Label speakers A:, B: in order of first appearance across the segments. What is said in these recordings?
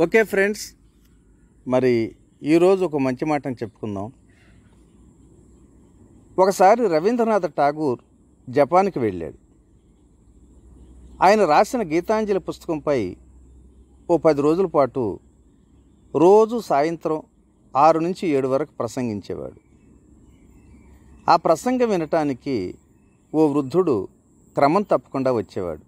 A: okay friends మరి ఈరోజు ఒక మంచి మాటని చెప్పుకుందాం ఒకసారి రవీంద్రనాథ్ ఠాగూర్ జపాన్కి వెళ్ళాడు ఆయన రాసిన గీతాంజలి పుస్తకంపై ఓ పది రోజుల పాటు రోజు సాయంత్రం ఆరు నుంచి ఏడు వరకు ప్రసంగించేవాడు ఆ ప్రసంగం వినటానికి ఓ వృద్ధుడు క్రమం తప్పకుండా వచ్చేవాడు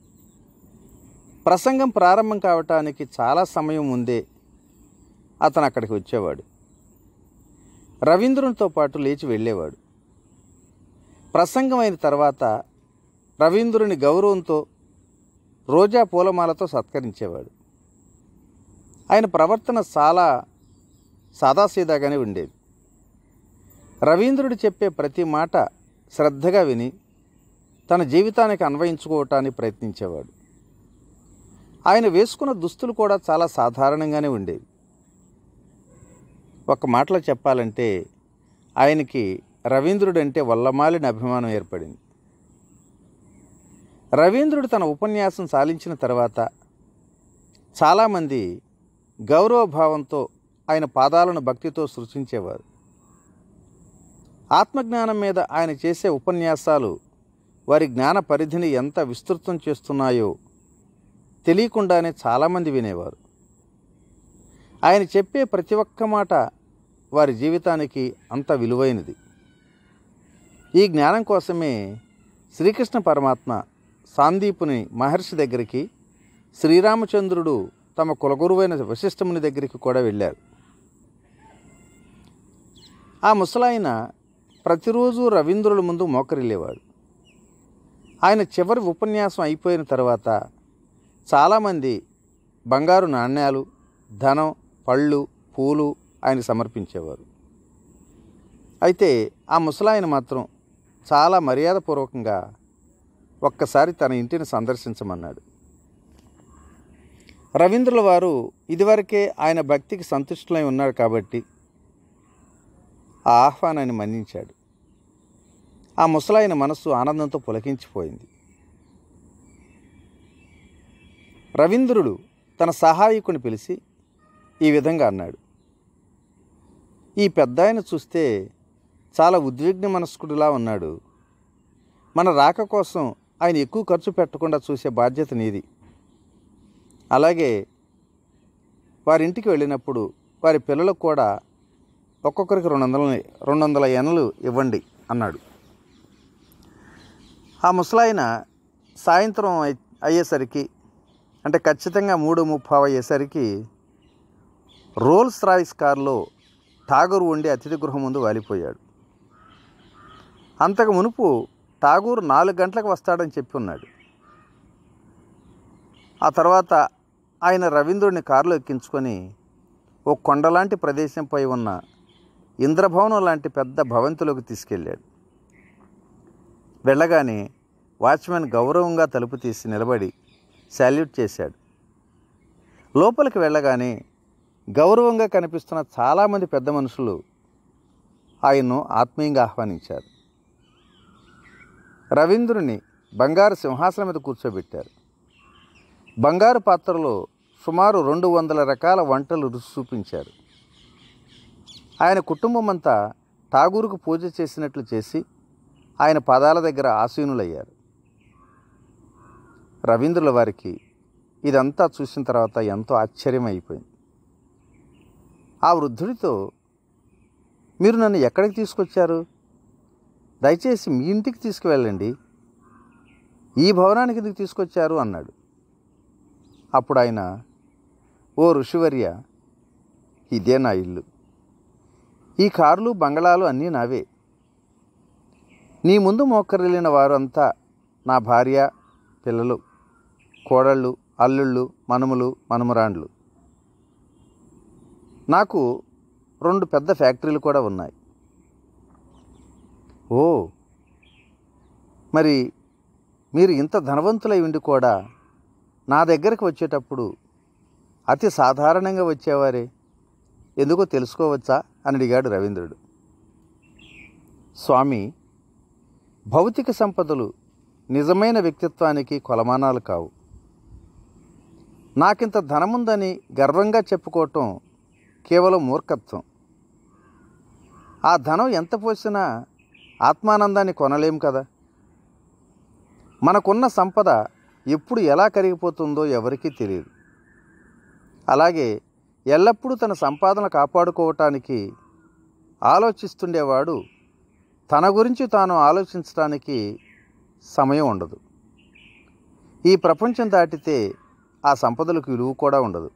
A: ప్రసంగం ప్రారంభం కావటానికి చాలా సమయం ముందే అతను అక్కడికి వచ్చేవాడు రవీంద్రునితో పాటు లేచి వెళ్ళేవాడు ప్రసంగం అయిన తర్వాత రవీంద్రుని గౌరవంతో రోజా పూలమాలతో సత్కరించేవాడు ఆయన ప్రవర్తన చాలా సాదాసీదాగానే ఉండేది రవీంద్రుడు చెప్పే ప్రతి మాట శ్రద్ధగా విని తన జీవితానికి అన్వయించుకోవటానికి ప్రయత్నించేవాడు ఆయన వేసుకున్న దుస్తులు కూడా చాలా సాధారణంగానే ఉండేవి ఒక మాటలో చెప్పాలంటే ఆయనకి రవీంద్రుడు అంటే వల్లమాలిన అభిమానం ఏర్పడింది రవీంద్రుడు తన ఉపన్యాసం సాలించిన తర్వాత చాలామంది గౌరవభావంతో ఆయన పాదాలను భక్తితో సృష్టించేవారు ఆత్మజ్ఞానం మీద ఆయన చేసే ఉపన్యాసాలు వారి జ్ఞాన పరిధిని ఎంత విస్తృతం చేస్తున్నాయో తెలియకుండానే చాలామంది వినేవారు ఆయన చెప్పే ప్రతి ఒక్క మాట వారి జీవితానికి అంత విలువైనది ఈ జ్ఞానం కోసమే శ్రీకృష్ణ పరమాత్మ సాందీపుని మహర్షి దగ్గరికి శ్రీరామచంద్రుడు తమ కులగురువైన వశిష్ఠముని దగ్గరికి కూడా వెళ్ళారు ఆ ముసలాయన ప్రతిరోజు రవీంద్రుల ముందు మోకరిల్లేవాడు ఆయన చివరి ఉపన్యాసం అయిపోయిన తర్వాత చాలామంది బంగారు నాణ్యాలు ధనం పళ్ళు పూలు ఆయన సమర్పించేవారు అయితే ఆ ముసలాయన మాత్రం చాలా మర్యాదపూర్వకంగా ఒక్కసారి తన ఇంటిని సందర్శించమన్నాడు రవీంద్రుల వారు ఇదివరకే ఆయన భక్తికి సంతుష్టులై ఉన్నారు కాబట్టి ఆ ఆహ్వానాన్ని మన్నించాడు ఆ ముసలాయన మనస్సు ఆనందంతో పులకించిపోయింది రవీంద్రుడు తన సహాయకుని పిలిచి ఈ విధంగా అన్నాడు ఈ పెద్దాయన చూస్తే చాలా ఉద్విగ్న మనస్కుడిలా ఉన్నాడు మన రాక కోసం ఆయన ఎక్కువ ఖర్చు పెట్టకుండా చూసే బాధ్యత నీది అలాగే వారింటికి వెళ్ళినప్పుడు వారి పిల్లలకు కూడా ఒక్కొక్కరికి రెండు వందల రెండు వందల ఎనలు ఇవ్వండి అన్నాడు ఆ ముసలాయన సాయంత్రం అయ్- అయ్యేసరికి అంటే ఖచ్చితంగా మూడు ముప్పావు అయ్యేసరికి రోల్స్ రాయిస్ కారులో ఠాగూర్ ఉండి అతిథి గృహం ముందు వాలిపోయాడు అంతకు మునుపు ఠాగూర్ నాలుగు గంటలకు వస్తాడని చెప్పి ఉన్నాడు ఆ తర్వాత ఆయన రవీంద్రుడిని కారులో ఎక్కించుకొని ఓ కొండలాంటి ప్రదేశంపై ఉన్న ఇంద్రభవనం లాంటి పెద్ద భవంతిలోకి తీసుకెళ్ళాడు వెళ్ళగానే వాచ్మెన్ గౌరవంగా తలుపు తీసి నిలబడి శాల్యూట్ చేశాడు లోపలికి వెళ్ళగానే గౌరవంగా కనిపిస్తున్న చాలామంది పెద్ద మనుషులు ఆయన్ను ఆత్మీయంగా ఆహ్వానించారు రవీంద్రుని బంగారు సింహాసనం మీద కూర్చోబెట్టారు బంగారు పాత్రలో సుమారు రెండు వందల రకాల వంటలు రుచి చూపించారు ఆయన కుటుంబం అంతా ఠాగూరుకు పూజ చేసినట్లు చేసి ఆయన పాదాల దగ్గర ఆసీనులయ్యారు రవీంద్రుల వారికి ఇదంతా చూసిన తర్వాత ఎంతో ఆశ్చర్యం అయిపోయింది ఆ వృద్ధుడితో మీరు నన్ను ఎక్కడికి తీసుకొచ్చారు దయచేసి మీ ఇంటికి తీసుకువెళ్ళండి ఈ భవనానికి ఎందుకు తీసుకొచ్చారు అన్నాడు అప్పుడు ఆయన ఓ ఋషివర్య ఇదే నా ఇల్లు ఈ కార్లు బంగళాలు అన్నీ నావే నీ ముందు మోకరిల్లిన వారంతా నా భార్య పిల్లలు కోడళ్ళు అల్లుళ్ళు మనుములు మనుమరాండ్లు నాకు రెండు పెద్ద ఫ్యాక్టరీలు కూడా ఉన్నాయి ఓ మరి మీరు ఇంత ధనవంతులై ఉండి కూడా నా దగ్గరకు వచ్చేటప్పుడు అతి సాధారణంగా వచ్చేవారే ఎందుకో తెలుసుకోవచ్చా అని అడిగాడు రవీంద్రుడు స్వామి భౌతిక సంపదలు నిజమైన వ్యక్తిత్వానికి కొలమానాలు కావు నాకింత ధనముందని గర్వంగా చెప్పుకోవటం కేవలం మూర్ఖత్వం ఆ ధనం ఎంత పోసినా ఆత్మానందాన్ని కొనలేం కదా మనకున్న సంపద ఎప్పుడు ఎలా కరిగిపోతుందో ఎవరికీ తెలియదు అలాగే ఎల్లప్పుడూ తన సంపాదన కాపాడుకోవటానికి ఆలోచిస్తుండేవాడు తన గురించి తాను ఆలోచించడానికి సమయం ఉండదు ఈ ప్రపంచం దాటితే ఆ సంపదలకు విలువ కూడా ఉండదు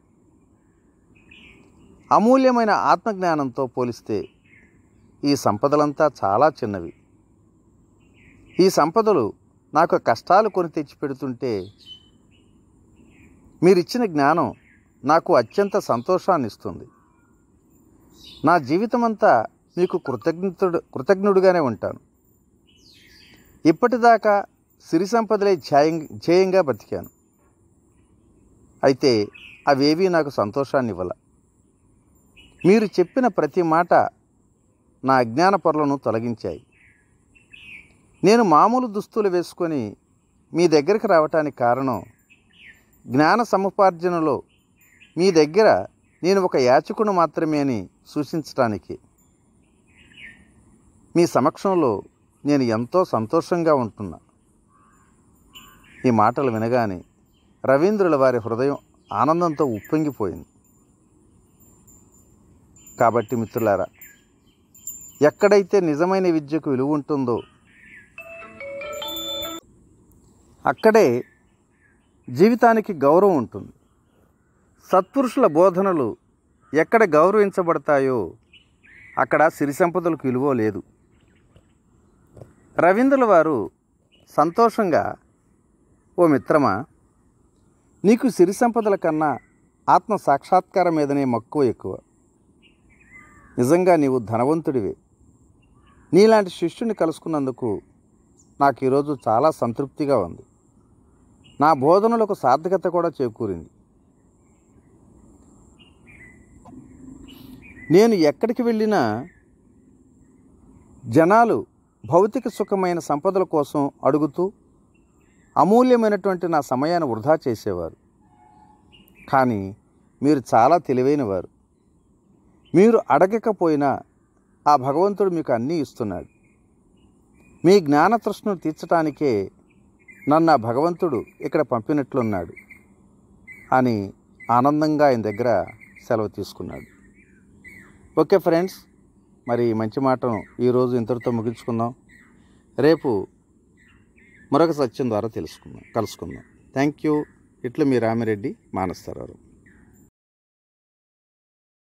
A: అమూల్యమైన ఆత్మజ్ఞానంతో పోలిస్తే ఈ సంపదలంతా చాలా చిన్నవి ఈ సంపదలు నాకు కష్టాలు కొని తెచ్చిపెడుతుంటే మీరిచ్చిన జ్ఞానం నాకు అత్యంత సంతోషాన్ని ఇస్తుంది నా జీవితమంతా మీకు కృతజ్ఞతుడు కృతజ్ఞుడిగానే ఉంటాను ఇప్పటిదాకా సిరి సంపదలే ధ్యేయం ధ్యేయంగా బతికాను అయితే అవేవీ నాకు సంతోషాన్ని ఇవ్వాల మీరు చెప్పిన ప్రతి మాట నా అజ్ఞాన పొరలను తొలగించాయి నేను మామూలు దుస్తులు వేసుకొని మీ దగ్గరికి రావటానికి కారణం జ్ఞాన సముపార్జనలో మీ దగ్గర నేను ఒక యాచకుడు మాత్రమే అని సూచించటానికి మీ సమక్షంలో నేను ఎంతో సంతోషంగా ఉంటున్నా ఈ మాటలు వినగానే రవీంద్రుల వారి హృదయం ఆనందంతో ఉప్పొంగిపోయింది కాబట్టి మిత్రులారా ఎక్కడైతే నిజమైన విద్యకు విలువ ఉంటుందో అక్కడే జీవితానికి గౌరవం ఉంటుంది సత్పురుషుల బోధనలు ఎక్కడ గౌరవించబడతాయో అక్కడ సిరి సంపదలకు విలువ లేదు రవీంద్రుల వారు సంతోషంగా ఓ మిత్రమా నీకు సిరి సంపదల కన్నా ఆత్మ సాక్షాత్కారం మీదనే మక్కువ ఎక్కువ నిజంగా నీవు ధనవంతుడివే నీలాంటి శిష్యుని కలుసుకున్నందుకు నాకు ఈరోజు చాలా సంతృప్తిగా ఉంది నా బోధనలకు సార్థకత కూడా చేకూరింది నేను ఎక్కడికి వెళ్ళినా జనాలు భౌతిక సుఖమైన సంపదల కోసం అడుగుతూ అమూల్యమైనటువంటి నా సమయాన్ని వృధా చేసేవారు కానీ మీరు చాలా తెలివైనవారు మీరు అడగకపోయినా ఆ భగవంతుడు మీకు అన్నీ ఇస్తున్నాడు మీ జ్ఞానతృష్ణను తీర్చడానికే నన్ను ఆ భగవంతుడు ఇక్కడ పంపినట్లున్నాడు అని ఆనందంగా ఆయన దగ్గర సెలవు తీసుకున్నాడు ఓకే ఫ్రెండ్స్ మరి ఈ మంచి మాటను ఈరోజు ఇంతటితో ముగించుకుందాం రేపు మరొక సత్యం ద్వారా తెలుసుకుందాం కలుసుకుందాం థ్యాంక్ యూ ఇట్లు మీ రామిరెడ్డి మానస్తారారు